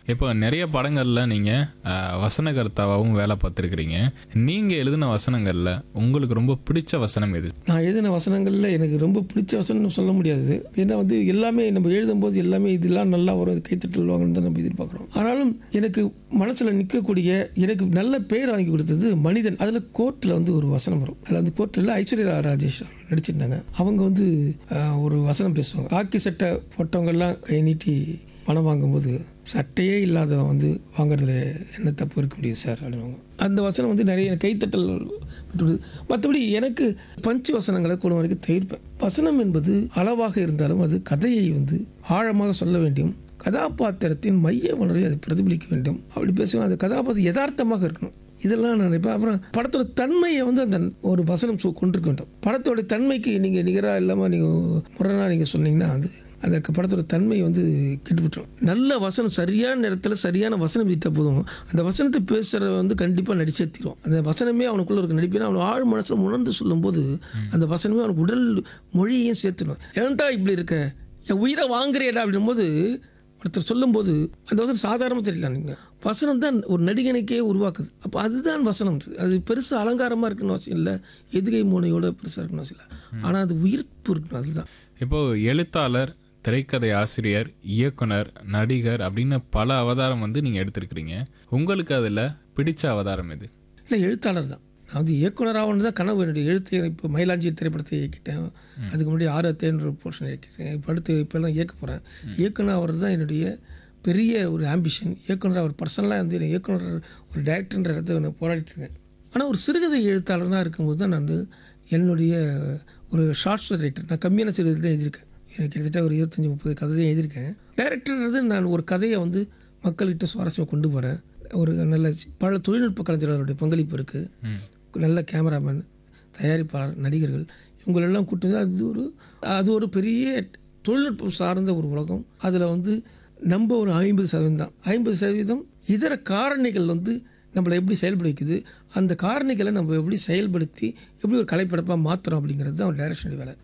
இப்போ நிறைய படங்கள்ல நீங்க அஹ், வசனகர்த்தாவாகவும் வேலை பார்த்துருக்கிறீங்க நீங்க எழுதின வசனங்கள்ல உங்களுக்கு ரொம்ப பிடிச்ச வசனம் எது நான் எழுதின வசனங்களில் எனக்கு ரொம்ப பிடிச்ச வசனம்னு சொல்ல முடியாது ஏன்னா வந்து எல்லாமே நம்ம எழுதும்போது எல்லாமே இதெல்லாம் நல்லா வரும் இது கைத்தட்டல் வாங்கணும்னு தான் நம்ம எதிர்பார்க்குறோம் ஆனாலும் எனக்கு மனசில் நிற்கக்கூடிய எனக்கு நல்ல பேர் வாங்கி கொடுத்தது மனிதன் அதில் கோர்ட்டில் வந்து ஒரு வசனம் வரும் அதில் வந்து கோர்ட்டில் ஐஸ்வர்யா ராஜேஷ் அவர்கள் நடிச்சிருந்தாங்க அவங்க வந்து ஆஹ், ஒரு வசனம் பேசுவாங்க காக்கி சட்டை போட்டவங்கெல்லாம் கை நீட்டி பணம் வாங்கும்போது சட்டையே இல்லாதவன் வந்து வாங்குறதுல என்ன தப்பு இருக்க முடியும் சார் அப்படின்வாங்க அந்த வசனம் வந்து நிறைய எனக்கு கைத்தட்டல் பெற்றுள்ளது மற்றபடி எனக்கு பஞ்சு வசனங்களை கூட வரைக்கும் தவிர்ப்பேன் வசனம் என்பது அளவாக இருந்தாலும் அது கதையை வந்து ஆழமாக சொல்ல வேண்டும் கதாபாத்திரத்தின் மைய உணர்வை அது பிரதிபலிக்க வேண்டும் அப்படி பேசுவோம் அந்த கதாபாத்திரம் யதார்த்தமாக இருக்கணும் இதெல்லாம் நான் நினைப்பேன் அப்புறம் படத்தோட தன்மையை வந்து அந்த ஒரு வசனம் சு- கொண்டிருக்க வேண்டும் படத்தோட தன்மைக்கு நீங்கள் நிகராக இல்லாமல் நீங்கள் முரணாக நீங்கள் சொன்னீங்கன்னா அது அந்த க- படத்தோட தன்மை வந்து கெட்டுவிட்டுரும் நல்ல வசனம் சரியான நேரத்தில் சரியான வசனம் விட்டா போதும் அந்த வசனத்தை பேசுகிற வந்து கண்டிப்பாக நடிச்சே தீரும் அந்த வசனமே அவனுக்குள்ள இருக்க நடிப்பினா அவன் ஆழ் மனசில் உணர்ந்து சொல்லும்போது அந்த வசனமே அவனுக்கு உடல் மொழியையும் சேர்த்துடும் ஏன்டா இப்படி இருக்க என் உயிரை வாங்குறியடா அப்படின்போது ஒருத்தர் சொல்லும்போது அந்த வசனம் சாதாரணமாக தெரியல நீங்கள் வசனம் தான் ஒரு நடிகனுக்கே உருவாக்குது அப்போ அதுதான் வசனம் அது பெருசாக அலங்காரமாக இருக்கணும் அவசியம் இல்லை எதுகை மூனையோட பெருசாக இருக்கணும் அவசியம் இல்லை ஆனால் அது உயிர்ப்பு இருக்கணும் அதுதான் இப்போ எழுத்தாளர் திரைக்கதை ஆசிரியர் இயக்குனர் நடிகர் அப்படின்னு பல அவதாரம் வந்து நீங்க எடுத்திருக்கிறீங்க உங்களுக்கு அதுல பிடிச்ச அவதாரம் எது இல்லை எழுத்தாளர் தான் நான் வந்து இயக்குனராக தான் கனவு என்னுடைய எழுத்து இப்போ மயிலாஞ்சி திரைப்படத்தை இயக்கிட்டேன் அதுக்கு முன்னாடி ஆறு தேன்ற போர்ஷன் இயக்கிட்டேன் இப்போ அடுத்து இப்போல்லாம் இயக்க போகிறேன் இயக்குனர் அவர் தான் என்னுடைய பெரிய ஒரு ஆம்பிஷன் இயக்குனர் அவர் பர்சனலாக வந்து என்னை இயக்குனர் ஒரு டைரக்டர்ன்ற இடத்த நான் போராடிட்டு இருக்கேன் ஆனால் ஒரு சிறுகதை எழுத்தாளராக இருக்கும்போது தான் நான் வந்து என்னுடைய ஒரு ஷார்ட் ஸ்டோரி ரைட்டர் நான் கம்மியான சிறுகதை தான் எழுதியிருக்கேன் எனக்கு கிட்டத்தட்ட ஒரு இருபத்தஞ்சி முப்பது கதை தான் எழுதியிருக்கேன் டைரக்டர்ன்றது நான் ஒரு கதையை வந்து மக்கள்கிட்ட சுவாரஸ்யமாக கொண்டு போகிறேன் ஒரு நல்ல பல தொழில்நுட்ப கலைஞர்களுடைய பங்களிப்பு இருக்குது ம். நல்ல கேமராமேன் தயாரிப்பாளர் நடிகர்கள் இவங்களெல்லாம் கூட்டு வந்து அது ஒரு அது ஒரு பெரிய தொழில்நுட்பம் சார்ந்த ஒரு உலகம் அதில் வந்து நம்ம ஒரு ஐம்பது சதவீதம் தான் ஐம்பது சதவீதம் இதர காரணிகள் வந்து நம்மளை எப்படி செயல்பட வைக்குது அந்த காரணிகளை நம்ம எப்படி செயல்படுத்தி எப்படி ஒரு கலைப்படைப்பாக மாற்றுறோம் அப்படிங்கிறது தான் ஒரு டைரக்ஷனுடைய வேலை